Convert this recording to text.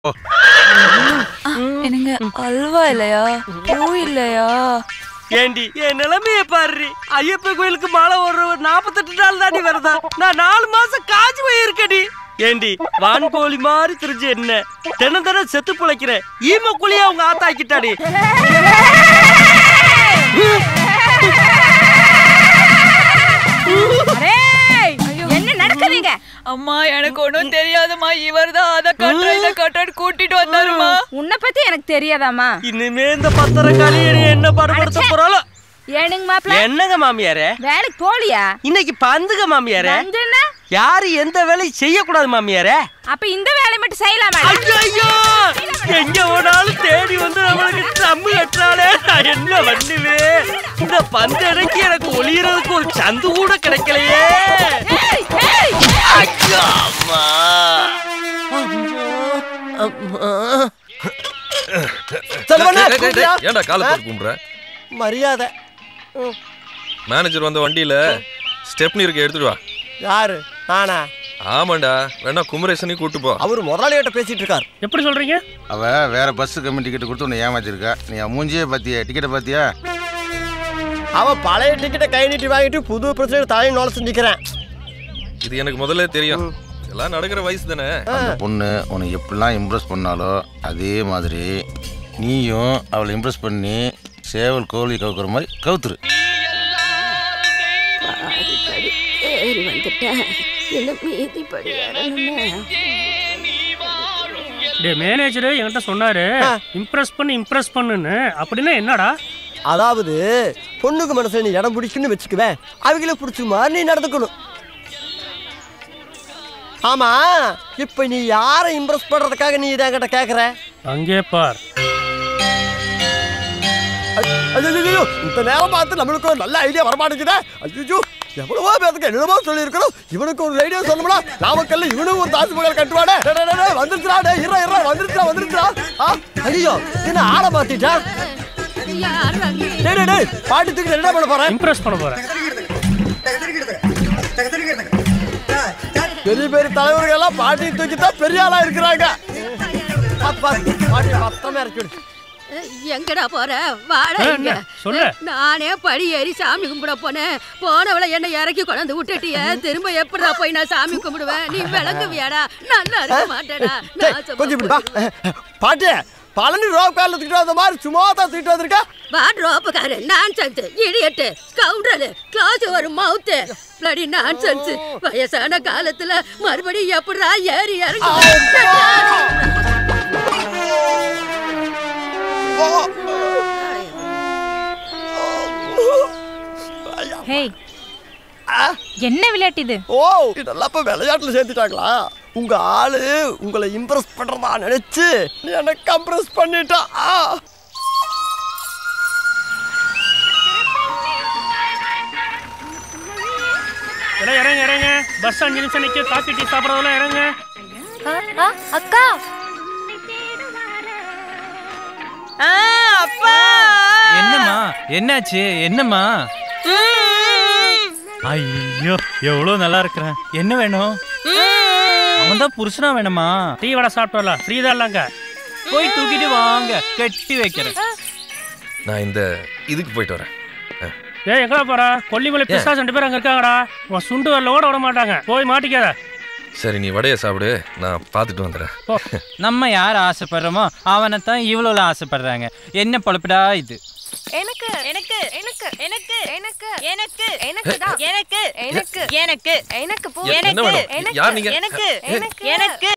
என்னங்க அல்வா இல்லையா பூ இல்லையா ஏண்டி என் நிலைமைய பாரு ஐயப்ப கோயிலுக்கு மாலை ஒரு நாற்பத்தெட்டு நாள் தாண்டி வருதா நான் நாலு மாசம் காய்ச்சி போயிருக்கடி ஏண்டி வான்கோழி மாதிரி தெரிஞ்சு என்ன தினம் தினம் செத்து பிழைக்கிறேன் ஈம குழிய அவங்க ஆத்தாக்கிட்டாடி என்ன நடக்குதுங்க அம்மா எனக்கு ஒண்ணும் தெரியாதுமா இவர் தான் அதை கட்டுற இதை கட்டுற கூட்டிட்டு வந்தாருமா உன்னை பத்தி எனக்கு தெரியாதாம்மா இனிமே இந்த பத்திரக்காளி என்ன பாடுபடுத்த போறாளோ ஏனுங்க மாப்பிள என்னங்க மாமியாரே வேலைக்கு போலியா இன்னைக்கு பந்துங்க மாமியாரே வந்துன்னா யாரு எந்த வேலையும் செய்யக்கூடாது மாமியாரே அப்ப இந்த வேலையை மட்டும் செய்யலாமா ஐயோ எங்க போனாலும் தேடி வந்து நம்மளுக்கு தம்மு கட்டுறாளே நான் என்ன பண்ணுவேன் இந்த பந்து இடைக்கு எனக்கு ஒளியறதுக்கு ஒரு சந்து கூட கிடைக்கலையே ஐயோ, அம்மா. அம்மா. செல்வண்ணே, டேய், டேய், டேய், கூப்பிட்டியா? ஏன்டா காலை போட்டு கும்பிடுற மரியாதை ம், மேனேஜர் வந்த வண்டியில ஸ்டெப்னி இருக்கு எடுத்துட்டு வா யாரு நானா ஆமாண்டா வேணா குமரேசனையும் கூட்டு போ அவரு முதலாளிகிட்ட பேசிட்டு இருக்கார் எப்படி சொல்றீங்க அவ வேற பஸ் கம்மி டிக்கெட் கொடுத்து உன்னை ஏமாத்திருக்கா நீ அவன் மூஞ்சியே பாத்தியா டிக்கெட்டை பாத்தியா அவ பழைய டிக்கெட்டை கை நீட்டி வாங்கிட்டு புது பிரச்சனை தலையை நுழைச்சு நிக்கிறேன் இது எனக்கு முதல்ல தெரியும் எல்லாம் நடக்கிற வயசு தானே அந்த பொண்ணு உன்னை எப்படிலாம் இம்ப்ரெஸ் பண்ணாலோ அதே மாதிரி நீயும் அவளை இம்ப்ரெஸ் பண்ணி சேவல் கோழி கவுக்குற மாதிரி கவுத்துரு ஏறி வந்துட்டேன் இன்னும் மீதி படி ஏறணுமே டே மேனேஜர் என்கிட்ட சொன்னாரு இம்ப்ரெஸ் பண்ணு இம்ப்ரெஸ் பண்ணுன்னு அப்படின்னா என்னடா அதாவது பொண்ணுக்கு மனசுல நீ இடம் பிடிக்குன்னு வச்சுக்குவேன் அவங்கள பிடிச்ச மாதிரி நீ நடந்துக்கணும் ஆமா இப்ப நீ யாரை இம்ப்ரெஸ் பண்றதுக்காக நீ இதை என்கிட்ட கேக்குற அங்கே பார் ஐயோ இந்த நேரம் பார்த்து நம்மளுக்கு ஒரு நல்ல ஐடியா வரமாட்டேங்குதே ஐயோ எவ்வளவோ பேருக்கு என்னமோ சொல்லியிருக்கிறோம் இவனுக்கு ஒரு ஐடியா சொல்லணும்னா நாமக்கல்ல இவனும் ஒரு தாஜ்மஹால் கட்டுவானே டேய், டேய், டேய், டேய், வந்துருச்சுடா டேய் இறா இறா வந்துருச்சுடா வந்துருச்சுடா ஆ ஐயோ என்ன ஆளை மாத்திட்டா டேய் டேய் டேய் பாட்டி தூக்கி என்ன பண்ண போறேன் இம்ப்ரெஸ் பண்ண போறேன் பெரிய பெரிய தலைவர்கள் எல்லாம் பாட்டி தூக்கி தான் பெரிய ஆளா இருக்கிறாங்க பாத்து பாத்து பாட்டி மொத்தமா இறக்கி விடு எங்கடா போற வாடா ஆ, இங்க என்ன? சொல்லு. நானே படி ஏறி சாமி கும்பிட போனேன் போனவளை என்ன இறக்கி கொண்டாந்து விட்டுட்டிய திரும்ப எப்படிடா போய் நான் சாமி கும்பிடுவேன் நீ விளங்குவியாடா நல்லா இருக்க மாட்டேடா டேய், நாசமா கொஞ்சம் இப்படி வா பாட்டி பழனி ரோப் காலில் தூக்கிட்டு வந்த மாதிரி சும்மா தான் தூக்கிட்டு வந்திருக்கா வாட் ரோப்புக்காரு நான்சென்ஸ் இடியட்டு ஸ்கவுண்டரு க்ளாஸ் ஒரு மவுத்து பிளடி நான்சென்ஸ் வயசான காலத்துல மறுபடியும் எப்படிடா ஏறி இறங்கி ஹேய் என்ன விளையாட்டு இது ஓ இதெல்லாம் இப்ப விளையாட்டுல சேர்த்துட்டாங்களா உங்க ஆளு உங்களை இம்ப்ரெஸ் பண்றதா நினைச்சு நீ என்ன கம்ப்ரெஸ் பண்ணிட்டா ஆ. எல்லாம் இறங்க இறங்க பஸ் அஞ்சு நிமிஷம் நிக்க காஃபி டீ சாப்பிடறதெல்லாம் இறங்க அக்கா அப்பா என்னம்மா என்னாச்சு என்னம்மா ஐயோ எவ்வளோ நல்லா இருக்கிறேன் என்ன வேணும் அவன் தான் புருஷனா வேணுமா டீ வடை சாப்பிட்டு வரலாம் ஃப்ரீ தான் இல்லைங்க போய் தூக்கிட்டு வாங்க கட்டி வைக்கிறேன் நான் இந்த இதுக்கு போயிட்டு வரேன் ஆ. ஏய் எங்கடா போற கொல்லிமலை பிசா ரெண்டு பேர் அங்க இருக்காங்கடா உன் சுண்டு வரல ஓட விட மாட்டாங்க போய் மாட்டிக்காத சரி நீ வடையை சாப்பிடு நான் பார்த்துட்டு வந்துடுறேன் நம்ம யார் ஆசைப்படுறோமோ அவனை தான் இவ்வளோ ஆசைப்படுறாங்க என்ன பொழப்புடா இது எனக்கு எனக்கு எனக்கு எனக்கு எனக்கு எனக்கு எனக்கு தான் எனக்கு எனக்கு எனக்கு எனக்கு போ என்ன எனக்கு வேணும்? எனக்கு யார் நீங்க? எனக்கு ஏ, எனக்கு எனக்கு